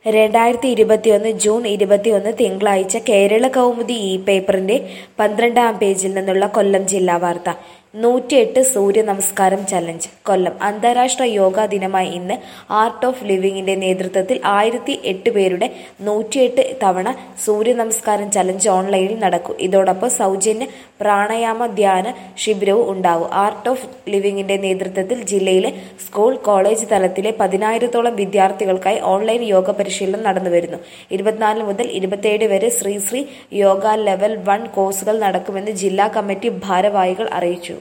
രണ്ടായിരത്തി ഇരുപത്തിയൊന്ന് ജൂൺ ഇരുപത്തിയൊന്ന് തിങ്കളാഴ്ച കേരള കൗമുദി ഇ പേപ്പറിന്റെ പന്ത്രണ്ടാം പേജിൽ നിന്നുള്ള കൊല്ലം ജില്ലാ വാർത്ത നൂറ്റിയെട്ട് സൂര്യ നമസ്കാരം ചലഞ്ച് കൊല്ലം അന്താരാഷ്ട്ര യോഗാ ദിനമായ ഇന്ന് ആർട്ട് ഓഫ് ലിവിംഗിന്റെ നേതൃത്വത്തിൽ ആയിരത്തി എട്ട് പേരുടെ നൂറ്റിയെട്ട് തവണ സൂര്യ നമസ്കാരം ചലഞ്ച് ഓൺലൈനിൽ നടക്കും ഇതോടൊപ്പം സൗജന്യ പ്രാണായാമ ധ്യാന ശിബിരവും ഉണ്ടാവും ആർട്ട് ഓഫ് ലിവിംഗിന്റെ നേതൃത്വത്തിൽ ജില്ലയിലെ സ്കൂൾ കോളേജ് തലത്തിലെ പതിനായിരത്തോളം വിദ്യാർത്ഥികൾക്കായി ഓൺലൈൻ യോഗ പരിശീലനം നടന്നുവരുന്നു ഇരുപത്തിനാല് മുതൽ ഇരുപത്തിയേഴ് വരെ ശ്രീ ശ്രീ യോഗ ലെവൽ വൺ കോഴ്സുകൾ നടക്കുമെന്ന് ജില്ലാ കമ്മിറ്റി ഭാരവാഹികൾ അറിയിച്ചു